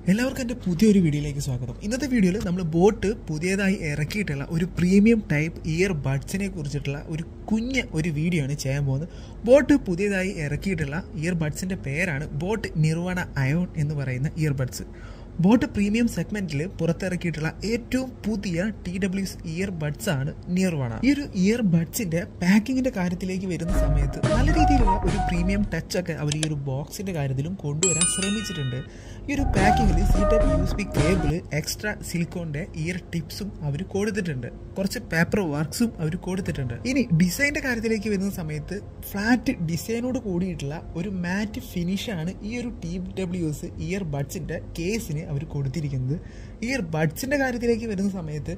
എല്ലാവർക്കും എൻ്റെ പുതിയൊരു വീഡിയോയിലേക്ക് സ്വാഗതം ഇന്നത്തെ വീഡിയോയിൽ നമ്മൾ ബോട്ട് പുതിയതായി ഇറക്കിയിട്ടുള്ള ഒരു പ്രീമിയം ടൈപ്പ് ഇയർ ബഡ്സിനെ കുറിച്ചിട്ടുള്ള ഒരു കുഞ്ഞ് ഒരു വീഡിയോ ആണ് ചെയ്യാൻ പോകുന്നത് ബോട്ട് പുതിയതായി ഇറക്കിയിട്ടുള്ള ഇയർ ബഡ്സിൻ്റെ പേരാണ് ബോട്ട് നിർവണ അയോൺ എന്ന് പറയുന്ന ഇയർ ബഡ്സ് ബോട്ട് പ്രീമിയം സെഗ്മെന്റിൽ പുറത്തിറക്കിയിട്ടുള്ള ഏറ്റവും പുതിയ ടി ഡബ്ല്യൂസ് ഇയർ ബഡ്സ് ആണ് നിയർവണ ഈ ഒരു ഇയർ ബഡ്സിന്റെ പാക്കിങ്ങിന്റെ കാര്യത്തിലേക്ക് വരുന്ന സമയത്ത് നല്ല രീതിയിലുള്ള ഒരു പ്രീമിയം ടച്ച് ഒക്കെ അവർ ഈ ഒരു ബോക്സിന്റെ കാര്യത്തിലും കൊണ്ടുവരാൻ ശ്രമിച്ചിട്ടുണ്ട് ഈ ഒരു പാക്കിങ്ങിൽ C type U S B cable extra സിലിക്കോണിന്റെ ഇയർ ടിപ്സും അവർ കൊടുത്തിട്ടുണ്ട് കുറച്ച് പേപ്പർ വർക്ക്സും അവർ കൊടുത്തിട്ടുണ്ട് ഇനി ഡിസൈനിന്റെ കാര്യത്തിലേക്ക് വരുന്ന സമയത്ത് ഫ്ലാറ്റ് ഡിസൈനോട് കൂടിയിട്ടുള്ള ഒരു മാറ്റ് ഫിനിഷാണ് ഈ ഒരു ടി ഡബ്ല്യൂസ് ഇയർ ബഡ്സിന്റെ കേസിന് അവർ കൊടുത്തിരിക്കുന്നത് ഇയർ ബഡ്സിന്റെ കാര്യത്തിലേക്ക് വരുന്ന സമയത്ത്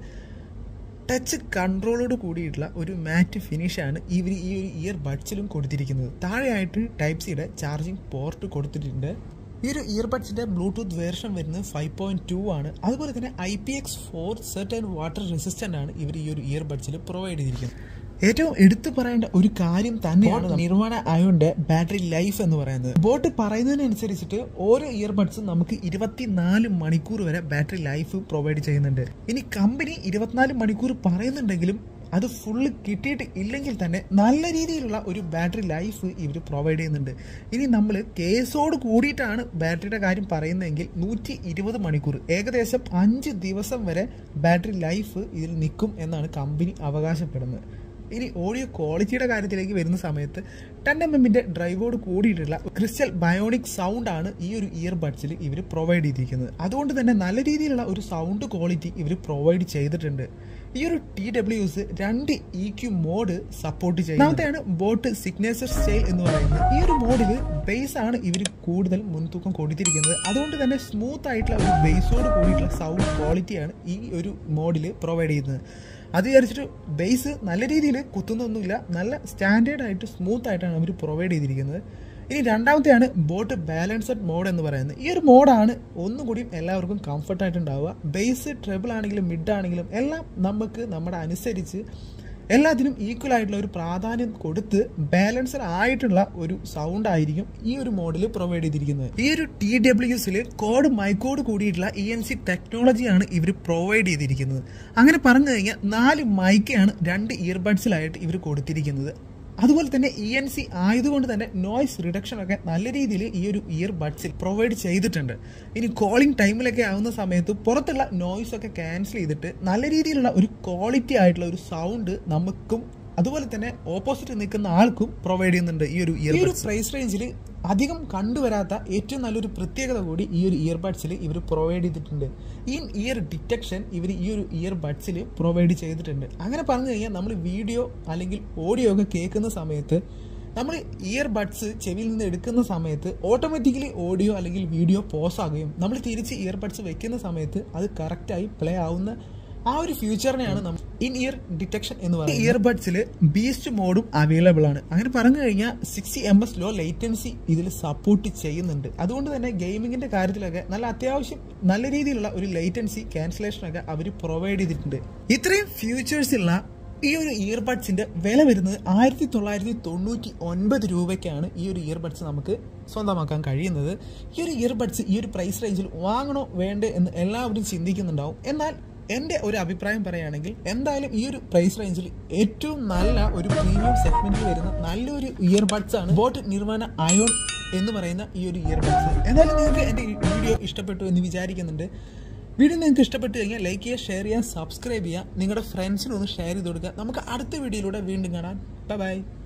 ടച്ച് കൺട്രോളോട് കൂടിയിട്ടുള്ള ഒരു മാറ്റ് ഫിനിഷാണ് ഇവർ ഈ ഒരു ഇയർ ബഡ്സിലും കൊടുത്തിരിക്കുന്നത് താഴെയായിട്ട് ടൈപ്പ് സിയുടെ ചാർജിങ് പോർട്ട് കൊടുത്തിട്ടുണ്ട് ഈ ഒരു ഇയർ ബഡ്സിന്റെ ബ്ലൂടൂത്ത് വേർഷൻ വരുന്നത് ഫൈവ് പോയിന്റ് ടു ആണ് അതുപോലെ തന്നെ I P X four certain water resistant ആണ് ഇവർ ഈ ഒരു ഇയർ ബഡ്സിൽ പ്രൊവൈഡ് ചെയ്തിരിക്കുന്നത് ഏറ്റവും എടുത്തു പറയേണ്ട ഒരു കാര്യം തന്നെയാണ് നിർമ്മാണ അയോന്റെ ബാറ്ററി ലൈഫ് എന്ന് പറയുന്നത് ബോട്ട് പറയുന്നതിനനുസരിച്ചിട്ട് ഓരോ ഇയർബഡ്സും നമുക്ക് ഇരുപത്തിനാല് മണിക്കൂർ വരെ ബാറ്ററി ലൈഫ് പ്രൊവൈഡ് ചെയ്യുന്നുണ്ട് ഇനി കമ്പനി ഇരുപത്തിനാല് മണിക്കൂർ പറയുന്നുണ്ടെങ്കിലും അത് ഫുള്ള് കിട്ടിയിട്ട് ഇല്ലെങ്കിൽ തന്നെ നല്ല രീതിയിലുള്ള ഒരു ബാറ്ററി ലൈഫ് ഇവർ പ്രൊവൈഡ് ചെയ്യുന്നുണ്ട് ഇനി നമ്മൾ കേസോട് കൂടിയിട്ടാണ് ബാറ്ററിയുടെ കാര്യം പറയുന്നതെങ്കിൽ നൂറ്റി ഇരുപത് മണിക്കൂർ ഏകദേശം അഞ്ച് ദിവസം വരെ ബാറ്ററി ലൈഫ് ഇതിൽ നിൽക്കും എന്നാണ് കമ്പനി അവകാശപ്പെടുന്നത് ഇനി ഓഡിയോ ക്വാളിറ്റിയുടെ കാര്യത്തിലേക്ക് വരുന്ന സമയത്ത് ടെൻ എം എമ്മിന്റെ ഡ്രൈവോട് കൂടിയിട്ടുള്ള ക്രിസ്റ്റൽ ബയോണിക് സൗണ്ട് ആണ് ഈ ഒരു ഇയർ ബഡ്സിൽ ഇവർ പ്രൊവൈഡ് ചെയ്തിരിക്കുന്നത് അതുകൊണ്ട് തന്നെ നല്ല രീതിയിലുള്ള ഒരു സൗണ്ട് ക്വാളിറ്റി ഇവർ പ്രൊവൈഡ് ചെയ്തിട്ടുണ്ട് ഈ ഒരു ടി ഡബ്ല്യൂസ് രണ്ട് ഇ ക്യു മോഡ് സപ്പോർട്ട് ചെയ്യുന്നതാണ് ബോട്ട് സിഗ്നേച്ചർ സ്റ്റൈൽ എന്ന് പറയുന്നത് ഈ ഒരു മോഡിൽ ബേസ് ആണ് ഇവർ കൂടുതൽ മുൻതൂക്കം കൊടുത്തിരിക്കുന്നത് അതുകൊണ്ട് തന്നെ സ്മൂത്ത് ആയിട്ടുള്ള ഒരു ബേസോട് കൂടിയിട്ടുള്ള സൗണ്ട് ക്വാളിറ്റിയാണ് ഈ ഒരു മോഡിൽ പ്രൊവൈഡ് ചെയ്യുന്നത് അത് വിചാരിച്ചിട്ട് ബേസ് നല്ല രീതിയിൽ കുത്തുന്നൊന്നുമില്ല നല്ല സ്റ്റാൻഡേർഡ് ആയിട്ട് സ്മൂത്ത് ആയിട്ടാണ് അവർ പ്രൊവൈഡ് ചെയ്തിരിക്കുന്നത് ഇനി രണ്ടാമത്തെയാണ് ബോട്ട് ബാലൻസഡ് മോഡ് എന്ന് പറയുന്നത് ഈ ഒരു മോഡാണ് ഒന്നും കൂടിയും എല്ലാവർക്കും കംഫർട്ടായിട്ടുണ്ടാവുക ബേസ് ട്രബിൾ ആണെങ്കിലും മിഡ് ആണെങ്കിലും എല്ലാം നമുക്ക് നമ്മുടെ അനുസരിച്ച് എല്ലാത്തിനും ഈക്വൽ ആയിട്ടുള്ള ഒരു പ്രാധാന്യം കൊടുത്ത് ബാലൻസർ ആയിട്ടുള്ള ഒരു സൗണ്ട് ആയിരിക്കും ഈ ഒരു മോഡൽ പ്രൊവൈഡ് ചെയ്തിരിക്കുന്നത് ഈ ഒരു ടി ഡബ്ല്യൂസിൽ കോഡ് മൈക്കോഡ് കൂടിയിട്ടുള്ള ഇ എൻ സി ടെക്നോളജിയാണ് ഇവർ പ്രൊവൈഡ് ചെയ്തിരിക്കുന്നത് അങ്ങനെ പറഞ്ഞു കഴിഞ്ഞാൽ നാല് മൈക്കാണ് രണ്ട് ഇയർബഡ്സിലായിട്ട് ഇവർ കൊടുത്തിരിക്കുന്നത് അതുപോലെ തന്നെ ഇ എൻ സി ആയതുകൊണ്ട് തന്നെ നോയ്സ് റിഡക്ഷൻ ഒക്കെ നല്ല രീതിയിൽ ഈ ഒരു ഇയർ ബഡ്സിൽ പ്രൊവൈഡ് ചെയ്തിട്ടുണ്ട് ഇനി കോളിംഗ് ടൈമിലൊക്കെ ആവുന്ന സമയത്ത് പുറത്തുള്ള നോയ്സ് ഒക്കെ ക്യാൻസൽ ചെയ്തിട്ട് നല്ല രീതിയിലുള്ള ഒരു ക്വാളിറ്റി ആയിട്ടുള്ള ഒരു സൗണ്ട് നമുക്കും അതുപോലെ തന്നെ ഓപ്പോസിറ്റ് നിൽക്കുന്ന ആൾക്കും പ്രൊവൈഡ് ചെയ്യുന്നുണ്ട് ഈ ഒരു ഇയർ ഒരു പ്രൈസ് റേഞ്ചിൽ അധികം കണ്ടുവരാത്ത ഏറ്റവും നല്ലൊരു പ്രത്യേകത കൂടി ഈ ഒരു ഇയർ ബഡ്സിൽ ഇവർ പ്രൊവൈഡ് ചെയ്തിട്ടുണ്ട് ഇൻ ഇയർ ഡിറ്റക്ഷൻ ഇവർ ഈ ഒരു ഇയർ ബഡ്സിൽ പ്രൊവൈഡ് ചെയ്തിട്ടുണ്ട് അങ്ങനെ പറഞ്ഞു കഴിഞ്ഞാൽ നമ്മൾ വീഡിയോ അല്ലെങ്കിൽ ഓഡിയോ ഒക്കെ കേൾക്കുന്ന സമയത്ത് നമ്മൾ ഇയർ ബഡ്സ് ചെവിയിൽ നിന്ന് എടുക്കുന്ന സമയത്ത് ഓട്ടോമാറ്റിക്കലി ഓഡിയോ അല്ലെങ്കിൽ വീഡിയോ പോസ് ആകുകയും നമ്മൾ തിരിച്ച് ഇയർ ബഡ്സ് വെക്കുന്ന സമയത്ത് അത് കറക്റ്റായി പ്ലേ ആവുന്ന ആ ഒരു ഫ്യൂച്ചറിനെയാണ് നമ്മൾ ഇൻ ഇയർ ഡിറ്റക്ഷൻ എന്ന് പറയുന്നത് ഇയർബഡ്സിൽ ബീസ്റ്റ് മോഡും അവൈലബിൾ ആണ് അങ്ങനെ പറഞ്ഞു കഴിഞ്ഞാൽ sixty M S low latency ഇതിൽ സപ്പോർട്ട് ചെയ്യുന്നുണ്ട് അതുകൊണ്ട് തന്നെ ഗെയിമിങ്ങിന്റെ കാര്യത്തിലൊക്കെ നല്ല അത്യാവശ്യം നല്ല രീതിയിലുള്ള ഒരു ലൈറ്റൻസി ക്യാൻസലേഷൻ ഒക്കെ അവർ പ്രൊവൈഡ് ചെയ്തിട്ടുണ്ട് ഇത്രയും ഫ്യൂച്ചേഴ്സ് ഉള്ള ഈ ഒരു ഇയർബഡ്സിന്റെ വില വരുന്നത് ആയിരത്തി തൊള്ളായിരത്തി തൊണ്ണൂറ്റി ഒൻപത് രൂപയ്ക്കാണ് ഈ ഒരു ഇയർബഡ്സ് നമുക്ക് സ്വന്തമാക്കാൻ കഴിയുന്നത് ഈ ഒരു ഇയർബഡ്സ് ഈ ഒരു പ്രൈസ് റേഞ്ചിൽ വാങ്ങണോ വേണ്ടേ എന്ന് എല്ലാവരും ചിന്തിക്കുന്നുണ്ടാവും എന്നാൽ എൻ്റെ ഒരു അഭിപ്രായം പറയുകയാണെങ്കിൽ എന്തായാലും ഈ ഒരു പ്രൈസ് റേഞ്ചിൽ ഏറ്റവും നല്ല ഒരു പ്രീമിയം സെഗ്മെന്റിൽ വരുന്ന നല്ലൊരു ഇയർബഡ്സ് ആണ് ബോട്ട് നിർമ്മാണ അയോൺ എന്ന് പറയുന്ന ഈ ഒരു ഇയർബഡ്സ് എന്തായാലും നിങ്ങൾക്ക് എൻ്റെ വീഡിയോ ഇഷ്ടപ്പെട്ടു എന്ന് വിചാരിക്കുന്നുണ്ട് വീഡിയോ നിങ്ങൾക്ക് ഇഷ്ടപ്പെട്ടു കഴിഞ്ഞാൽ ലൈക്ക് ചെയ്യുക ഷെയർ ചെയ്യുക സബ്സ്ക്രൈബ് ചെയ്യുക നിങ്ങളുടെ ഫ്രണ്ട്സിനൊന്ന് ഷെയർ ചെയ്ത് കൊടുക്കുക നമുക്ക് അടുത്ത വീഡിയോയിലൂടെ വീണ്ടും കാണാം ബൈ